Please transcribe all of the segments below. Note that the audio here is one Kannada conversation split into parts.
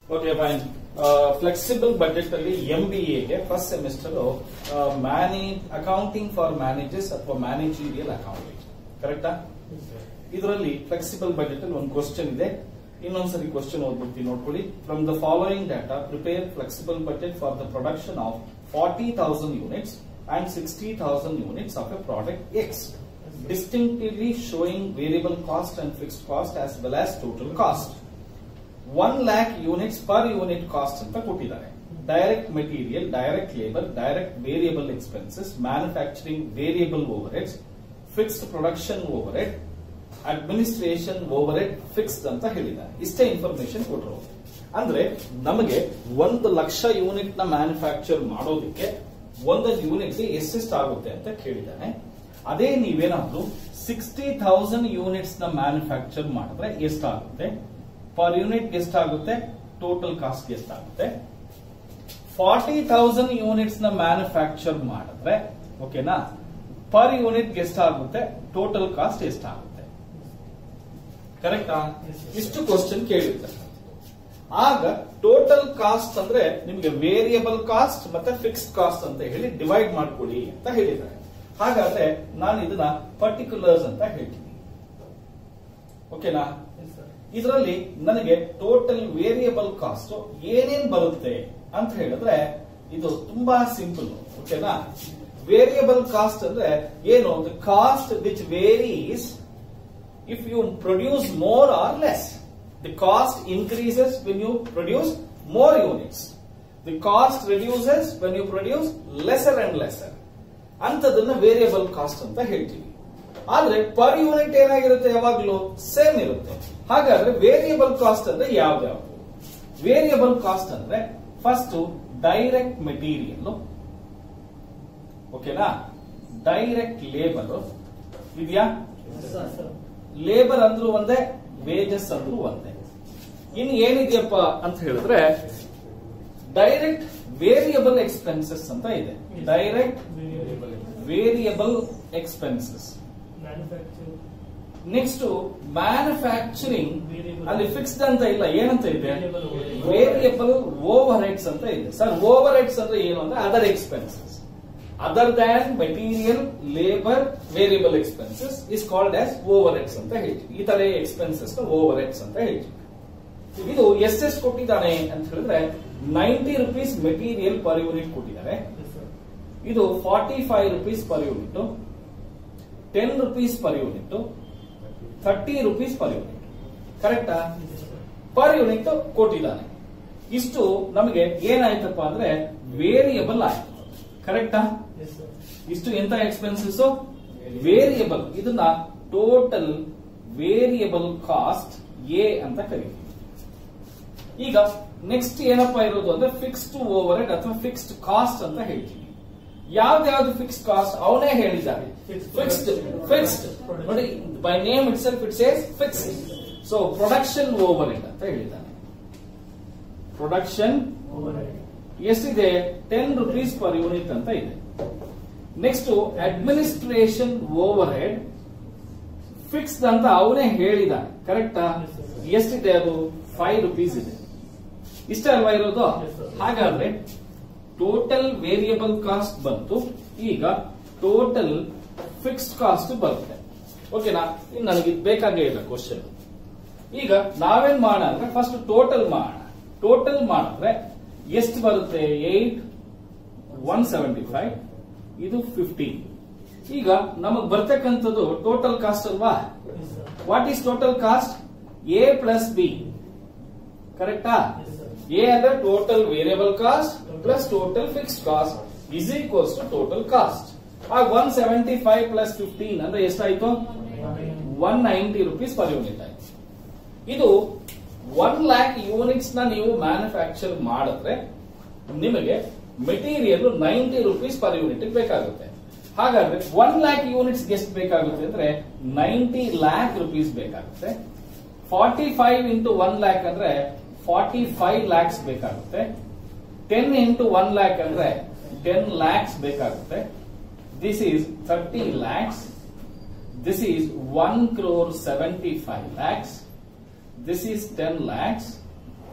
ಓಕೆ ಫೈನ್ ಫ್ಲೆಕ್ಸಿಬಲ್ ಬಜೆಟ್ ಅಲ್ಲಿ ಎಂ ಬಿ ಎಗೆ ಫಸ್ಟ್ ಸೆಮಿಸ್ಟರ್ ಮ್ಯಾನೇ ಅಕೌಂಟಿಂಗ್ ಫಾರ್ ಮ್ಯಾನೇಜರ್ಸ್ ಅಥವಾ ಮ್ಯಾನೇಜೀರಿಯಲ್ ಅಕೌಂಟಿಂಗ್ ಕರೆಕ್ಟಾ ಇದರಲ್ಲಿ ಫ್ಲೆಕ್ಸಿಬಲ್ ಬಜೆಟ್ ಅಲ್ಲಿ ಒಂದು ಕ್ವಶನ್ ಇದೆ ಇನ್ನೊಂದ್ಸರಿ ಕ್ವಶನ್ ಓದ್ಬಿಡ್ತೀನಿ ನೋಡ್ಕೊಳ್ಳಿ from the following data prepare flexible budget for the production of forty thousand units and sixty thousand units of a product X distinctively showing variable cost and fixed cost as well as total cost. One lakh units per unit cost ಅಂತ ಕೊಟ್ಟಿದ್ದಾರೆ direct material direct labour direct variable expenses manufacturing variable overheads fixed production overhead administration overhead fixed ಅಂತ ಹೇಳಿದ್ದಾರೆ ಇಷ್ಟೇ ಇನ್ಫಾರ್ಮೇಶನ್ ಕೊಟ್ಟರು ಅಂದ್ರೆ ನಮಗೆ ಒಂದು ಲಕ್ಷ ಯೂನಿಟ್ ನ ಮ್ಯಾನುಫ್ಯಾಕ್ಚರ್ ಮಾಡೋದಕ್ಕೆ ಒಂದೊಂದು ಯೂನಿಟ್ ಎಷ್ಟೆಷ್ಟು ಆಗುತ್ತೆ ಅಂತ ಕೇಳಿದ್ದಾನೆ ಅದೇ ನೀವೇನಾದ್ರೂ ಸಿಕ್ಸ್ಟಿ ಥೌಸಂಡ್ ಯೂನಿಟ್ಸ್ ನ ಮ್ಯಾನುಫ್ಯಾಕ್ಚರ್ ಮಾಡಿದ್ರೆ ಎಷ್ಟಾಗುತ್ತೆ ಪರ್ ಯೂನಿಟ್ ಎಷ್ಟಾಗುತ್ತೆ ಟೋಟಲ್ ಕಾಸ್ಟ್ ಎಷ್ಟಾಗುತ್ತೆ ಫಾರ್ಟಿ ಥೌಸಂಡ್ ಯೂನಿಟ್ಸ್ ನ ಮ್ಯಾನುಫ್ಯಾಕ್ಚರ್ ಮಾಡಿದ್ರೆ ಓಕೆನಾ ಪರ್ ಯೂನಿಟ್ ಎಷ್ಟಾಗುತ್ತೆ ಟೋಟಲ್ ಕಾಸ್ಟ್ ಎಷ್ಟಾಗುತ್ತೆ ಕರೆಕ್ಟಾ ಇಷ್ಟು ಕ್ವಶನ್ ಕೇಳಿರ್ತಾರೆ ಆಗ ಟೋಟಲ್ ಕಾಸ್ಟ್ ಅಂದ್ರೆ ನಿಮ್ಗೆ ವೇರಿಯಬಲ್ ಕಾಸ್ಟ್ ಮತ್ತೆ ಫಿಕ್ಸ್ಡ್ ಕಾಸ್ಟ್ ಅಂತ ಹೇಳಿ ಡಿವೈಡ್ ಮಾಡ್ಕೊಳ್ಳಿ ಅಂತ ಹೇಳಿದ್ದಾರೆ ಹಾಗಾದ್ರೆ ನಾನು ಇದನ್ನ ಪರ್ಟಿಕ್ಯುಲರ್ಸ್ ಅಂತ ಹೇಳ್ತೀನಿ ಓಕೆನಾ ಇದರಲ್ಲಿ ನನಗೆ ಟೋಟಲ್ ವೇರಿಯಬಲ್ ಕಾಸ್ಟ್ ಏನೇನ್ ಬರುತ್ತೆ ಅಂತ ಹೇಳಿದ್ರೆ ಇದು ತುಂಬಾ ಸಿಂಪಲ್ ಓಕೆನಾ ವೇರಿಯಬಲ್ ಕಾಸ್ಟ್ ಅಂದ್ರೆ ಏನು the cost which varies if you produce more or less the cost increases when you produce more units the cost reduces when you produce lesser and lesser ಅಂತದನ್ನ ವೇರಿಯಬಲ್ ಕಾಸ್ಟ್ ಅಂತ ಹೇಳ್ತೀವಿ ಆದ್ರೆ ಪರ್ ಯೂನಿಟ್ ಏನಾಗಿರುತ್ತೆ ಯಾವಾಗ್ಲೂ ಸೇಮ್ ಇರುತ್ತೆ ಹಾಗಾದ್ರೆ ವೇರಿಯಬಲ್ ಕಾಸ್ಟ್ ಅಂದ್ರೆ ಯಾವ್ದ್ಯಾವ್ದು ವೇರಿಯಬಲ್ ಕಾಸ್ಟ್ ಅಂದ್ರೆ ಫಸ್ಟ್ ಡೈರೆಕ್ಟ್ ಮೆಟೀರಿಯಲ್ ಓಕೆನಾ ಡೈರೆಕ್ಟ್ ಲೇಬರ್ ಇದೆಯಾ ಲೇಬರ್ ಅಂದ್ರೂ ಒಂದೇ ವೇಜಸ್ ಅಂದ್ರೂ ಒಂದೇ ಇನ್ನು ಏನಿದೆಯಪ್ಪ ಅಂತ ಹೇಳಿದ್ರೆ ಡೈರೆಕ್ಟ್ ವೇರಿಯಬಲ್ ಎಕ್ಸ್ಪೆನ್ಸಸ್ ಅಂತ ಇದೆ direct variable expenses next manufacturing ಅಲ್ಲಿ ಫಿಕ್ಸ್ಡ್ ಅಂತ ಇಲ್ಲ ಏನಂತ ಇದೆ ವೇರಿಯಬಲ್ ಓವರ್ ಹೆಡ್ಸ್ ಅಂತ ಇದೆ ಸರ್ ಓವರ್ ಹೆಡ್ಸ್ ಅಂದ್ರೆ ಏನು ಅಂದ್ರೆ other expenses other than material labour variable expenses is called as overheads ಅಂತ ಹೇಳ್ತೀವಿ ಈ ತರ ಎಕ್ಸ್ಪೆನ್ಸಸ್ ಓವರ್ ಹೆಡ್ಸ್ ಅಂತ ಹೇಳ್ತೀವಿ ಇದು ಎಷ್ಟೆಷ್ಟು ಕೊಟ್ಟಿದ್ದಾನೆ ಅಂತ ಹೇಳಿದ್ರೆ ninety rupees material per unit ಕೊಟ್ಟಿದ್ದಾರೆ ಇದು forty five rupees per unit ten rupees per unit thirty rupees per unit ಕರೆಕ್ಟಾ ಪರ್ ಯೂನಿಟ್ ಕೊಟ್ಟಿದ್ದಾನೆ ಇಷ್ಟು ನಮಗೆ ಏನಾಯ್ತಪ್ಪ ಅಂದ್ರೆ ವೇರಿಯಬಲ್ ಆಯ್ತು ಕರೆಕ್ಟಾ ಇಷ್ಟು ಎಂತ ಎಕ್ಸ್ಪೆನ್ಸಸ್ ವೇರಿಯಬಲ್ ಇದನ್ನ ಟೋಟಲ್ ವೇರಿಯಬಲ್ ಕಾಸ್ಟ್ ಎ ಅಂತ ಕರಿತೀವಿ ಈಗ ನೆಕ್ಸ್ಟ್ ಏನಪ್ಪಾ ಇರೋದು ಅಂದ್ರೆ ಫಿಕ್ಸ್ಡ್ ಓವರ್ ಹೆಡ್ ಅಥವಾ ಫಿಕ್ಸ್ಡ್ ಕಾಸ್ಟ್ ಅಂತ ಹೇಳ್ತೀವಿ ಯಾವ್ದಾವ್ದು ಫಿಕ್ಸ್ಡ್ ಕಾಸ್ಟ್ ಅವನೇ ಹೇಳಿದ್ದಾರೆ ಫಿಕ್ಸ್ಡ್ ಫಿಕ್ಸ್ಡ್ ನೋಡಿ by name itself it says fixed so production overhead ಅಂತ ಹೇಳಿದ್ದಾನೆ ಪ್ರೊಡಕ್ಷನ್ ಎಷ್ಟಿದೆ ಟೆನ್ ರುಪೀಸ್ ಪರ್ ಯೂನಿಟ್ ಅಂತ ಇದೆ next administration overhead fixed ಅಂತ ಅವನೇ ಹೇಳಿದಾನೆ ಕರೆಕ್ಟಾ ಎಷ್ಟಿದೆ ಅದು ಫೈವ್ ರುಪೀಸ್ ಇದೆ ಇಷ್ಟ ಅಲ್ವಾ ಇರೋದು ಹಾಗಾದ್ರೆ ಟೋಟಲ್ ವೇರಿಯಬಲ್ ಕಾಸ್ಟ್ ಬಂತು ಈಗ ಟೋಟಲ್ ಫಿಕ್ಸ್ಡ್ ಕಾಸ್ಟ್ ಬರುತ್ತೆ ಓಕೆನಾ ಇನ್ನು ನನಗೆ ಇದು ಬೇಕಾಗೇ ಇಲ್ಲ ಕ್ವಶನ್ ಈಗ ನಾವೇನ್ ಮಾಡೋಣ ಅಂದ್ರೆ ಫಸ್ಟ್ ಟೋಟಲ್ ಮಾಡೋಣ ಟೋಟಲ್ ಮಾಡಿದ್ರೆ ಎಷ್ಟು ಬರುತ್ತೆ ಏಟ್ ಒನ್ ಸೆವೆಂಟಿ ಫೈವ್ ಇದು ಫಿಫ್ಟೀನ್ ಈಗ ನಮಗ್ ಬರ್ತಕ್ಕಂಥದ್ದು ಟೋಟಲ್ ಕಾಸ್ಟ್ ಅಲ್ವಾ what is total cost A plus B ಕರೆಕ್ಟಾ ಎ ಅಂದ್ರೆ total variable cost plus total fixed cost is equals to total cost ಆಗ one seventy five plus fifteen ಅಂದ್ರೆ ಎಷ್ಟಾಯ್ತು one ninety rupees per unit ಆಯ್ತು ಇದು ಒನ್ ಲ್ಯಾಕ್ ಯೂನಿಟ್ಸ್ ನ ನೀವು ಮ್ಯಾನುಫ್ಯಾಕ್ಚರ್ ಮಾಡಿದ್ರೆ ನಿಮಗೆ material ninety rupees per unit ಬೇಕಾಗುತ್ತೆ ಹಾಗಾದ್ರೆ ಒನ್ ಲ್ಯಾಕ್ ಯೂನಿಟ್ಸ್ ಎಷ್ಟು ಬೇಕಾಗುತ್ತೆ ಅಂದ್ರೆ ನೈಂಟಿ ಲ್ಯಾಕ್ ರುಪೀಸ್ ಬೇಕಾಗುತ್ತೆ forty five into one lakh ಅಂದ್ರೆ ಫಾರ್ಟಿ ಫೈವ್ ಲ್ಯಾಕ್ಸ್ ಬೇಕಾಗುತ್ತೆ ಟೆನ್ ಇಂಟು ಒನ್ ಲ್ಯಾಕ್ ಅಂದ್ರೆ ಟೆನ್ ಲ್ಯಾಕ್ಸ್ ಬೇಕಾಗುತ್ತೆ this is thirty lakhs this is one crore seventy five lakhs this is 10 lakhs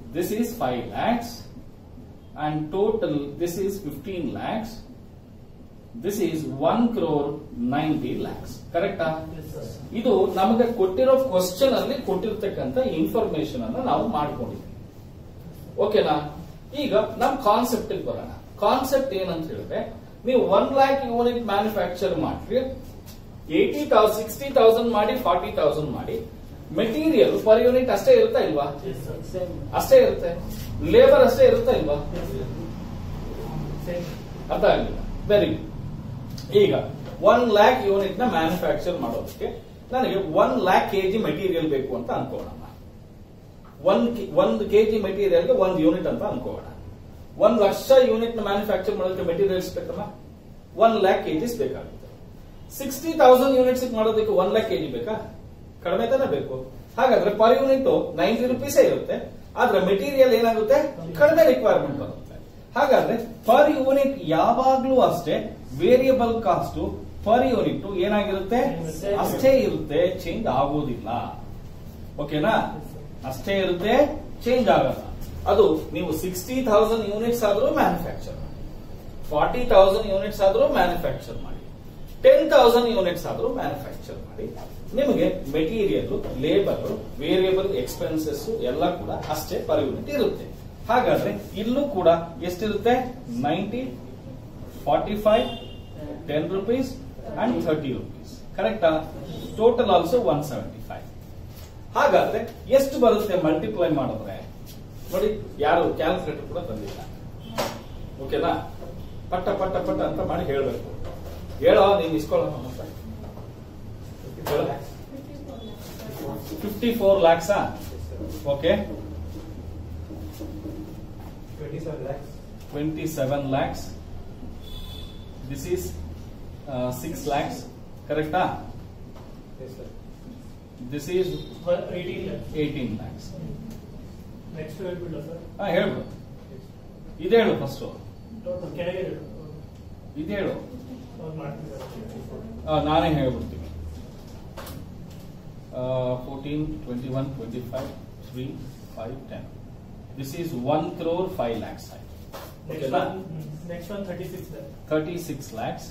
this is 5 lakhs and total this is 15 lakhs this is 1 crore 90 lakhs ಕರೆಕ್ಟಾ ಇದು ನಮಗೆ ಕೊಟ್ಟಿರೋ ಕ್ವಶನ್ ಅಲ್ಲಿ ಕೊಟ್ಟಿರ್ತಕ್ಕಂಥ ಇನ್ಫಾರ್ಮೇಶನ್ ಅನ್ನ ನಾವು ಮಾಡ್ಕೊಂಡಿದ್ವಿ ಓಕೆನಾ ಈಗ ನಮ್ ಕಾನ್ಸೆಪ್ಟ್ ಬರೋಣ ಕಾನ್ಸೆಪ್ಟ್ ಏನಂತ ಹೇಳಿದ್ರೆ ನೀವು ಒನ್ ಲ್ಯಾಕ್ ಯೂನಿಟ್ ಮ್ಯಾನುಫ್ಯಾಕ್ಚರ್ ಮಾಡ್ರಿ ಏಯ್ಟಿ ತೌಸಂಡ್ ಸಿಕ್ಸ್ಟಿ ತೌಸಂಡ್ ಮಾಡಿ ಫಾರ್ಟಿ ತೌಸಂಡ್ ಮಾಡಿ ಮೆಟೀರಿಯಲ್ ಪರ್ ಯೂನಿಟ್ ಅಷ್ಟೇ ಇರುತ್ತಾ ಇಲ್ವಾ ಅಷ್ಟೇ ಇರುತ್ತೆ ಲೇಬರ್ ಅಷ್ಟೇ ಇರುತ್ತಾ ಇಲ್ವಾ ಅರ್ಥ ಆಗಲಿಲ್ಲ ವೆರಿ ಗುಡ್ ಈಗ ಒನ್ ಲ್ಯಾಕ್ ಯೂನಿಟ್ ನ ಮ್ಯಾನುಫ್ಯಾಕ್ಚರ್ ಮಾಡೋದಕ್ಕೆ ನನಗೆ ಒನ್ ಲ್ಯಾಕ್ ಕೆಜಿ ಮೆಟೀರಿಯಲ್ ಬೇಕು ಅಂತ ಅನ್ಕೋಣ ಒಂದ್ ಒಂದು ಕೆಜಿ ಮೆಟೀರಿಯಲ್ಗೆ ಒಂದು ಯೂನಿಟ್ ಅಂತ ಅನ್ಕೋಣ ಒಂದ್ ಲಕ್ಷ ಯೂನಿಟ್ ನ ಮ್ಯಾನುಫ್ಯಾಕ್ಚರ್ ಮಾಡೋದಕ್ಕೆ ಮೆಟೀರಿಯಲ್ಸ್ ಬೇಕಲ್ಲ ಒನ್ ಲ್ಯಾಕ್ ಕೆಜಿಸ್ ಬೇಕಾಗುತ್ತೆ ಸಿಕ್ಸ್ಟಿ ತೌಸಂಡ್ ಯೂನಿಟ್ಸ್ ಮಾಡೋದಕ್ಕೆ ಒನ್ ಲ್ಯಾಕ್ ಕೆಜಿ ಬೇಕಾ ಕಡಿಮೆ ತಾನೇ ಬೇಕು ಹಾಗಾದ್ರೆ ಪರ್ ಯೂನಿಟ್ ನೈಂಟಿ ರುಪೀಸೇ ಇರುತ್ತೆ ಆದ್ರೆ ಮೆಟೀರಿಯಲ್ ಏನಾಗುತ್ತೆ ಕಡಿಮೆ ರಿಕ್ವೈರ್ಮೆಂಟ್ ಬರುತ್ತೆ ಹಾಗಾದ್ರೆ ಪರ್ ಯೂನಿಟ್ ಯಾವಾಗ್ಲೂ ಅಷ್ಟೇ ವೇರಿಯಬಲ್ ಕಾಸ್ಟ್ ಪರ್ ಯೂನಿಟ್ ಏನಾಗಿರುತ್ತೆ ಅಷ್ಟೇ ಇರುತ್ತೆ ಚೇಂಜ್ ಆಗೋದಿಲ್ಲ ಓಕೆನಾ ಅಷ್ಟೇ ಇರುತ್ತೆ ಚೇಂಜ್ ಆಗಲ್ಲ ಅದು ನೀವು ಸಿಕ್ಸ್ಟಿ ಥೌಸಂಡ್ ಯೂನಿಟ್ಸ್ ಆದ್ರೂ ಮ್ಯಾನುಫ್ಯಾಕ್ಚರ್ ಮಾಡಿ ಫಾರ್ಟಿ ತೌಸಂಡ್ ಯೂನಿಟ್ಸ್ ಆದ್ರೂ ಮ್ಯಾನುಫ್ಯಾಕ್ಚರ್ ಮಾಡಿ ಟೆನ್ ತೌಸಂಡ್ ಯೂನಿಟ್ಸ್ ಆದ್ರೂ ಮ್ಯಾನುಫ್ಯಾಕ್ಚರ್ ಮಾಡಿ ನಿಮಗೆ ಮೆಟೀರಿಯಲ್ ಲೇಬರ್ ವೇರಿಯಬಲ್ ಎಕ್ಸ್ಪೆನ್ಸಸ್ ಎಲ್ಲ ಕೂಡ ಅಷ್ಟೇ ಪರ್ ಯೂನಿಟ್ ಇರುತ್ತೆ ಹಾಗಾದ್ರೆ ಇಲ್ಲೂ ಕೂಡ ಎಷ್ಟಿರುತ್ತೆ ninety forty five ten rupees and thirty rupees ಕರೆಕ್ಟಾ total also one seventy five ಹಾಗಾದ್ರೆ ಎಷ್ಟು ಬರುತ್ತೆ ಮಲ್ಟಿಪ್ಲೈ ಮಾಡಿದ್ರೆ ನೋಡಿ ಯಾರು ಕ್ಯಾಲ್ಕುಲೇಟರ್ ಕೂಡ ತಂದಿಲ್ಲ ಓಕೆನಾ ಪಟ್ಟ ಪಟ್ಟ ಪಟ್ಟ ಅಂತ ಮಾಡಿ ಹೇಳ್ಬೇಕು ಹೇಳೋ ನೀನ್ ಇಸ್ಕೊಳ್ಳೋ ಮತ್ತೆ ಫಿಫ್ಟಿ ಫೋರ್ ಲ್ಯಾಕ್ಸಾ okay twenty seven lakhs this is six lakhs ಕರೆಕ್ಟಾ this is eighteen lakhs next ಹೇಳ್ಬಿಡ್ಲ ಸರ್ ಹಾ ಹೇಳ್ಬಿಡು ಇದು ಹೇಳು ಫಸ್ಟ್ ಟೋಟಲ್ ಕೆಳಗೆ ಹೇಳು ಇದು ಹೇಳು ಅವ್ರು ಮಾಡ್ತಿದ್ದಾರೆ ಆ, ನಾನೇ ಹೇಳ್ಬಿಡ್ತೀನಿ fourteen twenty one twenty five three five ten this is one crore five lakhs ಆಯ್ತು ನೆಕ್ಸ್ಟ್ ಓಕೆನಾ one next one thirty six thirty six lakhs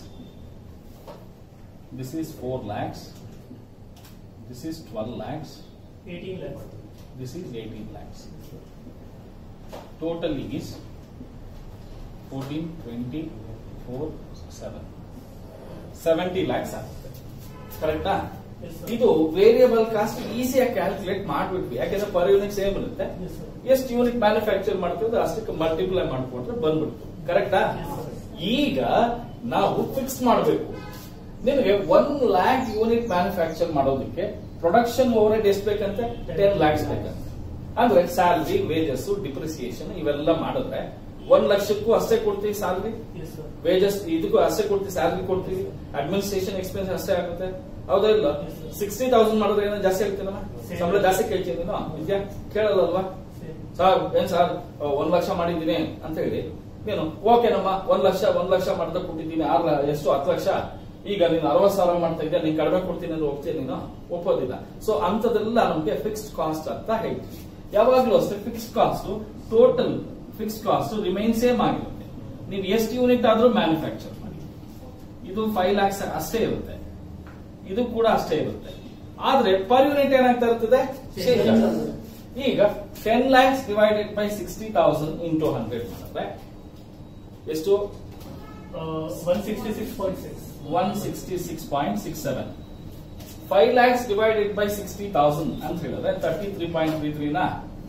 this is four lakhs this is twelve lakhs eighteen lakhs this is eighteen lakhs total is fourteen twenty four seven seventy lakhs ಆಗುತ್ತೆ ಕರೆಕ್ಟಾ Yes, sir. ಇದು ವೇರಿಯಬಲ್ ಕಾಸ್ಟ್ ಈಸಿಯಾಗಿ ಕ್ಯಾಲ್ಕುಲೇಟ್ ಮಾಡ್ಬಿಟ್ವಿ ಯಾಕಂದ್ರೆ ಪರ್ ಯೂನಿಟ್ ಸೇಮ್ ಇರುತ್ತೆ Yes, sir. ಎಷ್ಟು ಯೂನಿಟ್ ಮ್ಯಾನುಫ್ಯಾಕ್ಚರ್ ಮಾಡ್ತೀವಿ ಅಷ್ಟಕ್ಕೆ ಮಲ್ಟಿಪ್ಲೈ ಮಾಡ್ಕೊಂಡ್ರೆ ಬಂದ್ಬಿಡ್ತು ಕರೆಕ್ಟಾ Yes, sir. ಈಗ ನಾವು ಫಿಕ್ಸ್ ಮಾಡಬೇಕು ನಿಮಗೆ ಒನ್ ಲ್ಯಾಕ್ ಯೂನಿಟ್ ಮ್ಯಾನುಫ್ಯಾಕ್ಚರ್ ಮಾಡೋದಕ್ಕೆ ಪ್ರೊಡಕ್ಷನ್ ಓವರ್ ಹೆಡ್ ಎಷ್ಟು ಬೇಕಂತೆ ಟೆನ್ ಲ್ಯಾಕ್ಸ್ ಬೇಕಂತೆ ಅಂದ್ರೆ ಸ್ಯಾಲ್ರಿ ವೇಜಸ್ ಡಿಪ್ರಿಸಿಯೇಷನ್ ಇವೆಲ್ಲ ಮಾಡಿದ್ರೆ ಒಂದ್ ಲಕ್ಷಕ್ಕೂ ಅಷ್ಟೇ ಕೊಡ್ತೀವಿ ಸ್ಯಾಲ್ರಿ ಎಸ್ ಸರ್ ವೇಜಸ್ ಇದಕ್ಕೂ ಅಷ್ಟೇ ಕೊಡ್ತೀವಿ ಸ್ಯಾಲ್ರಿ ಕೊಡ್ತೀವಿ ಅಡ್ಮಿನಿಸ್ಟ್ರೇಷನ್ ಎಕ್ಸ್ಪೆನ್ಸ್ ಅಷ್ಟೇ ಆಗುತ್ತೆ ಹೌದಾ ಇಲ್ಲ Yes, sir. ಸಿಕ್ಸ್ಟಿ ತೌಸಂಡ್ ಮಾಡಿದ್ರೆ ಏನೋ ಜಾಸ್ತಿ ಆಗ್ತೀನಮ್ಮ Same. ಸಂಬಳ ಜಾಸ್ತಿ ಕೇಳ್ತೀನಿ ನೀನು ವಿದ್ಯಾ ಕೇಳಲ್ಲಲ್ವಾ ಸರ್ ಏನ್ ಸರ್ ಒಂದ್ ಲಕ್ಷ ಮಾಡಿದ್ದೀನಿ ಅಂತ ಹೇಳಿ ನೀನು ಓಕೆ ನಮ್ಮ ಒಂದ್ ಲಕ್ಷ ಒಂದ್ ಲಕ್ಷ ಮಾಡ್ತಾ ಕೊಟ್ಟಿದ್ದೀನಿ ಆರ್ ಲ- ಎಷ್ಟು ಹತ್ತು ಲಕ್ಷ ಈಗ ನೀನು ಅರವತ್ ಸಾವಿರ ಮಾಡ್ತಾ ಇದ್ದೆ ನೀನ್ ಕಡಿಮೆ ಕೊಡ್ತೀನಿ ಅಂದ್ರೆ ಹೋಗ್ತೀನಿ ನೀನು ಒಪ್ಪೋದಿಲ್ಲ ಸೊ ಅಂತದೆಲ್ಲ ನಮ್ಗೆ ಫಿಕ್ಸ್ಡ್ ಕಾಸ್ಟ್ ಅಂತ ಹೇಳ್ತೀವಿ ಯಾವಾಗ್ಲೂ ಅಷ್ಟೇ fixed cost total fixed cost remain same ಆಗಿರುತ್ತೆ ನೀವು ಎಷ್ಟು ಯೂನಿಟ್ ಆದ್ರೂ ಮ್ಯಾನುಫ್ಯಾಕ್ಚರ್ ಮಾಡಿ ಇದು ಫೈವ್ ಲ್ಯಾಕ್ಸ್ ಅಷ್ಟೇ ಇರುತ್ತೆ ಇದು ಕೂಡ ಅಷ್ಟೇ ಇರುತ್ತೆ ಆದ್ರೆ ಪರ್ ಯೂನಿಟ್ ಏನಾಗ್ತಾ ಇರ್ತದೆ Change ಆಗುತ್ತೆ. ಈಗ ten lakhs divided by sixty thousand into hundred ಮಾಡಿದ್ರೆ ಎಷ್ಟು one sixty six point six one sixty six point six seven five lakhs divided by sixty thousand ಅಂತ ಹೇಳಿದ್ರೆ ತರ್ಟಿ ತ್ರೀ ಪಾಯಿಂಟ್ ತ್ರೀ ತ್ರೀನಾ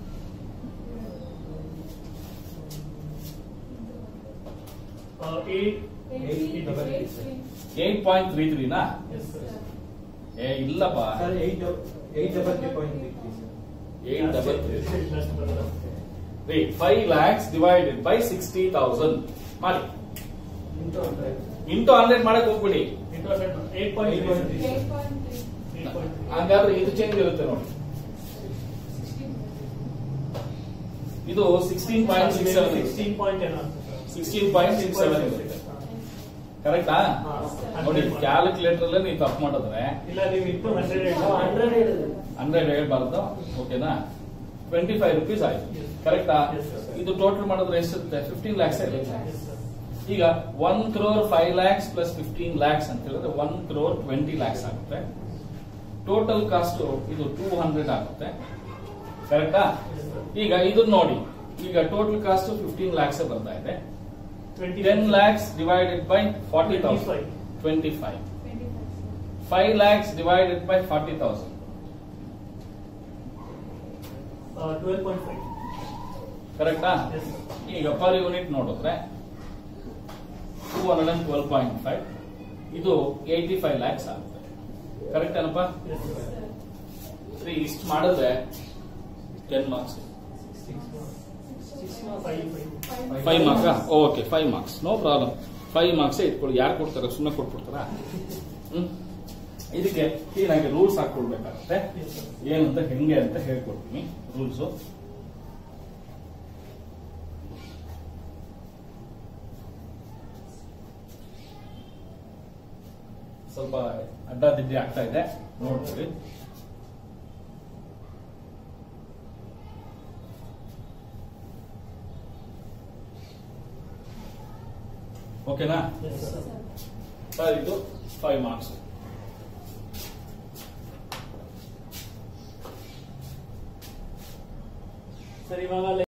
ಏಟ್ ಏಟ್ ಪಾಯಿಂಟ್ ತ್ರೀ ತ್ರೀನಾ ಎಸ್ ಸರ್ ಏ ಇಲ್ಲಪ್ಪ sir eight eight double three point three sir eight double three ಜಾಸ್ತಿ ಬರಲ್ಲ Wait, 5 lakhs divided by 60,000. ಮಾಡಿ ಇಂಟು ಹಂಡ್ರೆಡ್ ಇಂಟು ಹಂಡ್ರೆಡ್ ಮಾಡಕ್ ಹೋಗ್ಬಿಡಿ into hundred eight point Eight point three. Eight point ಹಂಗಾದ್ರೆ ಇದು ಚೇಂಜ್ ಇರುತ್ತೆ ನೋಡಿ ಇದು sixteen point six seven sixteen point ಏನೋ ಅಂತ sir sixteen point six seven ಇರುತ್ತೆ ಕರೆಕ್ಟಾ ಹಾ. ನೋಡಿ ಕ್ಯಾಲ್ಕುಲೇಟರ್ ಅಲ್ಲೇ ನೀವು ತಪ್ಪು ಮಾಡಿದ್ರೆ ಇಲ್ಲ ನೀವು ಇಂಟು ಹಂಡ್ರೆಡ್ ಹಂಡ್ರೆಡ್ ಹೇಳಿದ್ರೆ ಹಂಡ್ರೆಡ್ ಹೇಳ್ಬಾರ್ದು ಓಕೆನಾ ಟ್ವೆಂಟಿ ಫೈವ್ ರುಪೀಸ್ ಆಯ್ತು Yes. ಕರೆಕ್ಟಾ Yes, sir. ಇದು ಟೋಟಲ್ ಮಾಡಿದ್ರೆ ಎಷ್ಟಿರುತ್ತೆ ಫಿಫ್ಟೀನ್ ಲ್ಯಾಕ್ಸ್ ಇರುತ್ತೆ Yes, sir. ಈಗ one crore five lakhs plus fifteen lakhs ಅಂತ ಹೇಳಿದ್ರೆ ಒನ್ ಕ್ರೋರ್ ಟ್ವೆಂಟಿ ಲ್ಯಾಕ್ಸ್ ಆಗುತ್ತೆ ಟೋಟಲ್ ಕಾಸ್ಟ್ ಇದು ಟೂ ಹಂಡ್ರೆಡ್ ಆಗುತ್ತೆ ಕರೆಕ್ಟಾ Yes, sir. ಈಗ ಇದನ್ನ ನೋಡಿ ಈಗ ಟೋಟಲ್ ಕಾಸ್ಟ್ ಫಿಫ್ಟೀನ್ ಲ್ಯಾಕ್ಸ್ ಬರ್ತಾ ಇದೆ 20 ten lakhs divided by forty thousand 25. Twenty five five lakhs divided by forty thousand Uh, 12.5. ಕರೆಕ್ಟಾ Yes, sir. ಈಗ ಪರ್ ಯೂನಿಟ್ ನೋಡಿದ್ರೆ two hundred and twelve point five ಇದು ಏಯ್ಟಿ ಫೈವ್ ಲ್ಯಾಕ್ಸ್ ಆಗುತ್ತೆ ಕರೆಕ್ಟ್ ಏನಪ್ಪ Yes, sir. ಸರಿ ಇಷ್ಟು ಮಾಡಿದ್ರೆ ten marks Five, five. Five marks okay five marks no problem five marks ಇಟ್ಕೊಳ್ಳಿ ಯಾರು ಕೊಡ್ತಾರೆ ಸುಮ್ಮನೆ ಕೊಟ್ಬಿಡ್ತಾರ ಹ್ಮ್ ಇದಕ್ಕೆ ಕ್ಲೀನಾಗಿ ರೂಲ್ಸ್ ಹಾಕೊಳ್ಬೇಕಾಗುತ್ತೆ Yes, sir. ಏನಂತ ಹೆಂಗೆ ಅಂತ ಹೇಳ್ಕೊಡ್ತೀನಿ ರೂಲ್ಸ್ ಸ್ವಲ್ಪ ಅಡ್ಡ ದಿಡ್ಡಿ ಆಗ್ತಾ ಇದೆ ನೋಡ್ತೀವಿ ಓಕೆನಾ Yes, sir. ಸರ್ ಇದು ಫೈವ್ ಮಾರ್ಕ್ಸ್ ಸರ್ ಇವಾಗ